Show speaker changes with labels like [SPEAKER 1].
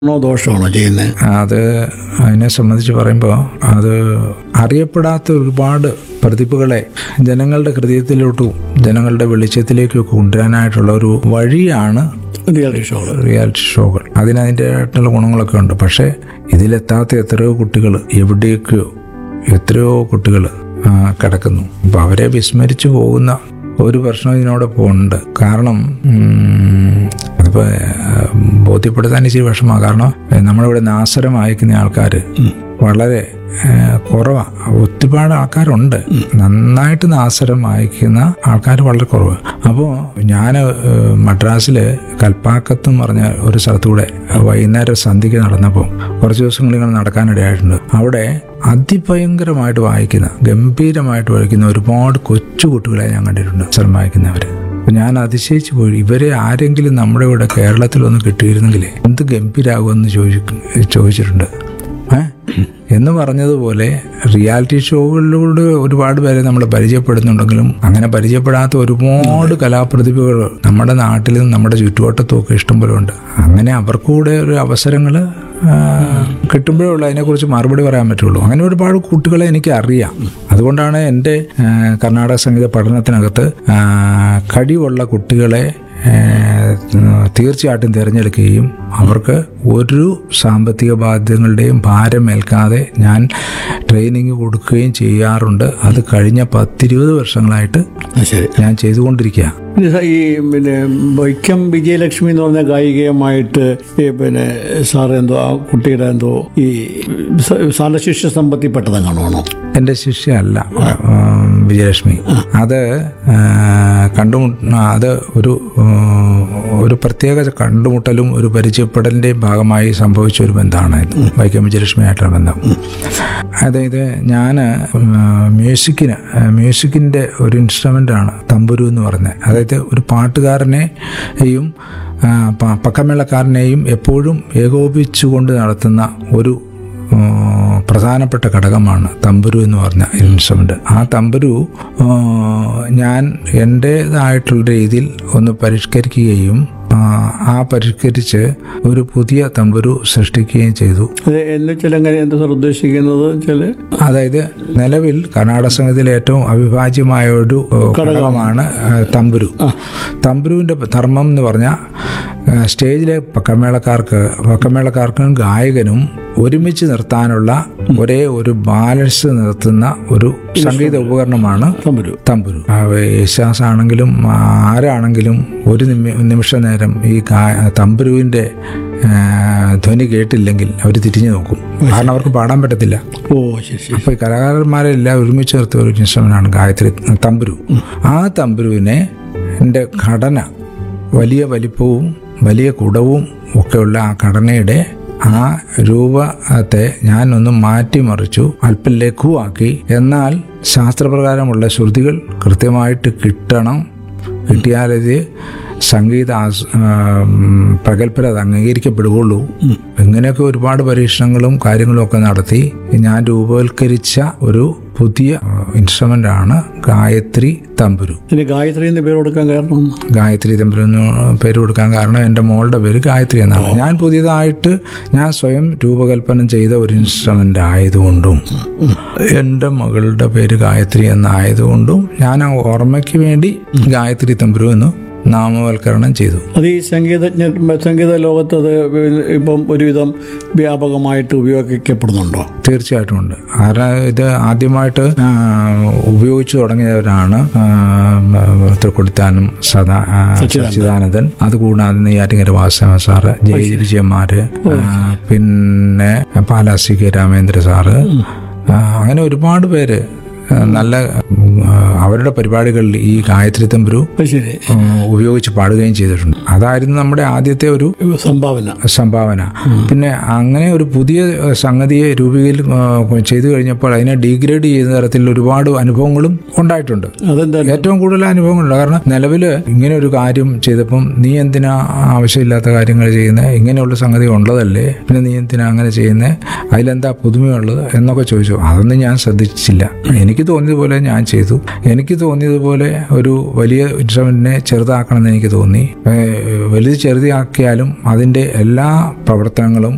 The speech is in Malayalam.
[SPEAKER 1] ഗുണോ ദോഷമാണോ ചെയ്യുന്നത്
[SPEAKER 2] അത് അതിനെ സംബന്ധിച്ച് പറയുമ്പോൾ അത് അറിയപ്പെടാത്ത ഒരുപാട് പ്രതിഭകളെ ജനങ്ങളുടെ ഹൃദയത്തിലോട്ടും ജനങ്ങളുടെ വെളിച്ചത്തിലേക്കും ഒക്കെ കൊണ്ടുവരാനായിട്ടുള്ള ഒരു വഴിയാണ്
[SPEAKER 1] റിയാലിറ്റി ഷോകൾ
[SPEAKER 2] റിയാലിറ്റി ഷോകൾ അതിന് അതിൻ്റെതായിട്ടുള്ള ഗുണങ്ങളൊക്കെ ഉണ്ട് പക്ഷേ ഇതിലെത്താത്ത എത്രയോ കുട്ടികൾ എവിടെയൊക്കെയോ എത്രയോ കുട്ടികൾ കിടക്കുന്നു അപ്പം അവരെ വിസ്മരിച്ചു പോകുന്ന ഒരു പ്രശ്നം ഇതിനോടൊപ്പം ഉണ്ട് കാരണം ഉം, അതിപ്പോൾ ബോധ്യപ്പെടുത്താൻ ഇച്ചിരി വിഷമമാണ് കാരണം ഏഹ്, നമ്മളിവിടെ നാസരം അയക്കുന്ന ആൾക്കാർ വളരെ കുറവാണ് ഒരുപാട് ആൾക്കാരുണ്ട് നന്നായിട്ട് നാസരം അയക്കുന്ന ആൾക്കാർ വളരെ കുറവ് അപ്പോൾ ഞാൻ മദ്രാസിൽ കൽപ്പാക്കത്ത് എന്ന് പറഞ്ഞ ഒരു സ്ഥലത്തൂടെ വൈകുന്നേരം സന്ധ്യയ്ക്ക് നടന്നപ്പോൾ കുറച്ച് ദിവസങ്ങൾ ഇങ്ങനെ നടക്കാനിടയായിട്ടുണ്ട് അവിടെ അതിഭയങ്കരമായിട്ട് വായിക്കുന്ന ഗംഭീരമായിട്ട് വായിക്കുന്ന ഒരുപാട് കൊച്ചു കുട്ടികളെ ഞാൻ കണ്ടിട്ടുണ്ട് സ്ഥലം വായിക്കുന്നവർ അപ്പൊ ഞാൻ അതിശയിച്ചു പോയി ഇവരെ ആരെങ്കിലും നമ്മുടെ ഇവിടെ കേരളത്തിൽ ഒന്ന് കിട്ടിയിരുന്നെങ്കിൽ എന്ത് ഗംഭീരാകുമെന്ന് ചോദിച്ചു ചോദിച്ചിട്ടുണ്ട് ഏ? എന്ന് പറഞ്ഞതുപോലെ റിയാലിറ്റി ഷോകളിലൂടെ ഒരുപാട് പേരെ നമ്മൾ പരിചയപ്പെടുന്നുണ്ടെങ്കിലും അങ്ങനെ പരിചയപ്പെടാത്ത ഒരുപാട് കലാപ്രതിഭകൾ നമ്മുടെ നാട്ടിലും നമ്മുടെ ചുറ്റുവട്ടത്തും ഒക്കെ ഇഷ്ടംപോലെ ഉണ്ട് അങ്ങനെ അവർക്കൂടെ ഒരു അവസരങ്ങൾ കിട്ടുമ്പോഴേ ഉള്ളൂ അതിനെക്കുറിച്ച് മറുപടി പറയാൻ പറ്റുള്ളൂ അങ്ങനെ ഒരുപാട് കുട്ടികളെ എനിക്ക് അറിയാം അതുകൊണ്ടാണ് എൻ്റെ ആ, കർണാടക സംഗീത പഠനത്തിനകത്ത് ആ, കഴിവുള്ള കുട്ടികളെ ഏഹ് തീർച്ചയായിട്ടും തിരഞ്ഞെടുക്കുകയും അവർക്ക് ഒരു സാമ്പത്തിക ബാധ്യതകളുടെയും ഭാരം ഏൽക്കാതെ ഞാൻ ട്രെയിനിങ് കൊടുക്കുകയും ചെയ്യാറുണ്ട് അത് കഴിഞ്ഞ പത്തിരുപത് വർഷങ്ങളായിട്ട്
[SPEAKER 1] ആ, ശരി
[SPEAKER 2] ഞാൻ ചെയ്തുകൊണ്ടിരിക്കുക
[SPEAKER 1] പിന്നെ സാ- ഈ പിന്നെ വൈക്കം വിജയലക്ഷ്മി എന്ന് പറഞ്ഞ ഗായികയുമായിട്ട് ഈ പിന്നെ സാറ് എന്തോ ആ കുട്ടിയുടെ എന്തോ ഈ സ- സാറിന്റെ ശിഷ്യ സമ്പത്തിപ്പെട്ടതെങ്ങാണോ
[SPEAKER 2] എൻ്റെ ശിഷ്യ അല്ല ഉം, വിജയലക്ഷ്മി അത് ആ, കണ്ടുമുട്ട അത് ഒരു ഉം, ഒരു പ്രത്യേക കണ്ടുമുട്ടലും ഒരു പരിചയപ്പെടലിൻ്റെയും ഭാഗമായി സംഭവിച്ച ഒരു ബന്ധമാണ് ഇത് വൈക്കം വിജയലക്ഷ്മിയായിട്ടുള്ള ബന്ധം അതായത് ഞാൻ മ്യൂസിക്കിന് മ്യൂസിക്കിൻ്റെ ഒരു ഇൻസ്ട്രുമെൻ്റാണ് തമ്പുരു എന്ന് പറഞ്ഞത് അതായത് ഒരു പാട്ടുകാരനെയും ആ, പ- പക്കമേളക്കാരനെയും എപ്പോഴും ഏകോപിച്ചുകൊണ്ട് നടത്തുന്ന ഒരു ഉം, പ്രധാനപ്പെട്ട ഘടകമാണ് തമ്പുരു എന്ന് പറഞ്ഞ ഇൻസ്ട്രുമെൻ്റ് ആ തമ്പുരു ഉം, ഞാൻ എൻ്റേതായിട്ടുള്ള രീതിയിൽ ഒന്ന് പരിഷ്കരിക്കുകയും ആ, ആ പരിഷ്കരിച്ച് ഒരു പുതിയ തമ്പുരു സൃഷ്ടിക്കുകയും ചെയ്തു
[SPEAKER 1] അത് എന്ന് വെച്ചാൽ എങ്ങനെ എന്താ സാർ ഉദ്ദേശിക്കുന്നത് വെച്ചാൽ
[SPEAKER 2] അതായത് നിലവിൽ കർണാടക സംഗീതത്തിലെ ഏറ്റവും അവിഭാജ്യമായ ഒരു ഏഹ്, ഘടകമാണ് ഏഹ്, തമ്പുരു തമ്പുരുവിന്റെ ധർമ്മം എന്ന് പറഞ്ഞാൽ ഏഹ്, സ്റ്റേജിലെ പക്കമേളക്കാർക്ക് പക്കമേളക്കാർക്കും ഗായകനും ഒരുമിച്ച് നിർത്താനുള്ള ഒരേ ഒരു ബാലൻസ് നിർത്തുന്ന ഒരു സംഗീത ഉപകരണമാണ്
[SPEAKER 1] തമ്പുരു
[SPEAKER 2] തമ്പുരു ആ, യേശുദാസ് ആണെങ്കിലും ആരാണെങ്കിലും ഒരു നിമി നിമിഷ നേരം ഈ ഗാ- തമ്പുരുവിന്റെ ആ, ധ്വനി കേട്ടില്ലെങ്കിൽ അവർ തിരിഞ്ഞു നോക്കും കാരണം അവർക്ക് പാടാൻ പറ്റത്തില്ല
[SPEAKER 1] ഓ ശരി ശരി
[SPEAKER 2] അപ്പോൾ ഈ കലാകാരന്മാരെല്ലാം ഒരുമിച്ച് നിർത്തിയ ഒരു ഇൻസ്ട്രുമെൻ്റാണ് ഗായത്രി തമ്പുരു ആ തമ്പുരുവിനെ എൻ്റെ ഘടന വലിയ വലിപ്പവും വലിയ കുടവും ഒക്കെയുള്ള ആ ഘടനയുടെ ആ രൂപത്തെ ഞാനൊന്ന് മാറ്റിമറിച്ചു അല്പം ലഘുവാക്കി എന്നാൽ ശാസ്ത്രപ്രകാരമുള്ള ശ്രുതികൾ കൃത്യമായിട്ട് കിട്ടണം കിട്ടിയാലത് സംഗീത ആസ്- ആം, പ്രഗത്ഭർ അത് അംഗീകരിക്കപ്പെടുകയുള്ളൂ ഇങ്ങനെയൊക്കെ ഒരുപാട് പരീക്ഷണങ്ങളും കാര്യങ്ങളും ഒക്കെ നടത്തി ഞാൻ രൂപവൽക്കരിച്ച ഒരു പുതിയ ഇൻസ്ട്രുമെന്റ് ആണ് ഗായത്രി തമ്പുരു
[SPEAKER 1] ഇനി ഗായത്രി എന്ന് പേര് കൊടുക്കാൻ കാരണം
[SPEAKER 2] ഗായത്രി തമ്പുരു എന്ന് പേര് കൊടുക്കാൻ കാരണം എൻ്റെ മോളുടെ പേര് ഗായത്രി എന്നാണ് ഞാൻ പുതിയതായിട്ട് ഞാൻ സ്വയം രൂപകൽപ്പന ചെയ്ത ഒരു ഇൻസ്ട്രുമെന്റ് ആയതുകൊണ്ടും എൻ്റെ മകളുടെ പേര് ഗായത്രി എന്നായതുകൊണ്ടും ഞാൻ ആ ഓർമ്മയ്ക്ക് വേണ്ടി ഗായത്രി തമ്പുരു എന്ന് നാമവൽക്കരണം ചെയ്തു
[SPEAKER 1] അത് ഈ സംഗീതജ്ഞ സംഗീത ലോകത്ത് അത് ഇപ്പം ഒരുവിധം വ്യാപകമായിട്ട് ഉപയോഗിക്കപ്പെടുന്നുണ്ടോ
[SPEAKER 2] തീർച്ചയായിട്ടും ഉണ്ട് കാരണം ഇത് ആദ്യമായിട്ട് ആ, ഉപയോഗിച്ചു തുടങ്ങിയവരാണ് ആ, തൃക്കൊടിത്താനം സദാ ആ, സച്ചിദാനന്ദൻ അതുകൂടാതെ നെയ്യാറ്റിങ്കര വാസവ സാറ് ജയ വിജയന്മാര് ആ, പിന്നെ പാലാസി കെ രാമേന്ദ്ര സാറ് ആ, അങ്ങനെ ഒരുപാട് പേര് ആ, നല്ല ഉം, ആ, അവരുടെ പരിപാടികളിൽ ഈ ഗായത്രി തമ്പുരു
[SPEAKER 1] അത് ശരി
[SPEAKER 2] ഉം, ഉപയോഗിച്ച് പാടുകയും ചെയ്തിട്ടുണ്ട് അതായിരുന്നു നമ്മുടെ ആദ്യത്തെ ഒരു
[SPEAKER 1] സംഭാവന
[SPEAKER 2] സംഭാവന പിന്നെ അങ്ങനെ ഒരു പുതിയ ഏഹ്, സംഗതിയെ രൂപീകരിൽ ഏഹ്, ചെയ്തു കഴിഞ്ഞപ്പോൾ അതിനെ ഡീഗ്രേഡ് ചെയ്യുന്ന തരത്തിൽ ഒരുപാട് അനുഭവങ്ങളും ഉണ്ടായിട്ടുണ്ട്
[SPEAKER 1] അതെന്താ
[SPEAKER 2] ഏറ്റവും കൂടുതൽ അനുഭവങ്ങളുണ്ട് കാരണം നിലവിൽ ഇങ്ങനെ ഒരു കാര്യം ചെയ്തപ്പം നീ എന്തിനാ ആവശ്യമില്ലാത്ത കാര്യങ്ങൾ ചെയ്യുന്നത് ഇങ്ങനെയുള്ള സംഗതി ഉള്ളതല്ലേ പിന്നെ നീ എന്തിനാ അങ്ങനെ ചെയ്യുന്നത് അതിലെന്താ പുതുമയുള്ളത് എന്നൊക്കെ ചോദിച്ചു അതൊന്നും ഞാൻ ശ്രദ്ധിച്ചില്ല എനിക്ക് തോന്നിയതുപോലെ ഞാൻ ചെയ്തു എനിക്ക് തോന്നിയതുപോലെ ഒരു വലിയ ഇൻസ്ട്രുമെന്റിനെ ചെറുതാക്കണമെന്ന് എനിക്ക് തോന്നി ഏഹ്, വലുത് ചെറുതാക്കിയാലും അതിൻ്റെ എല്ലാ പ്രവർത്തനങ്ങളും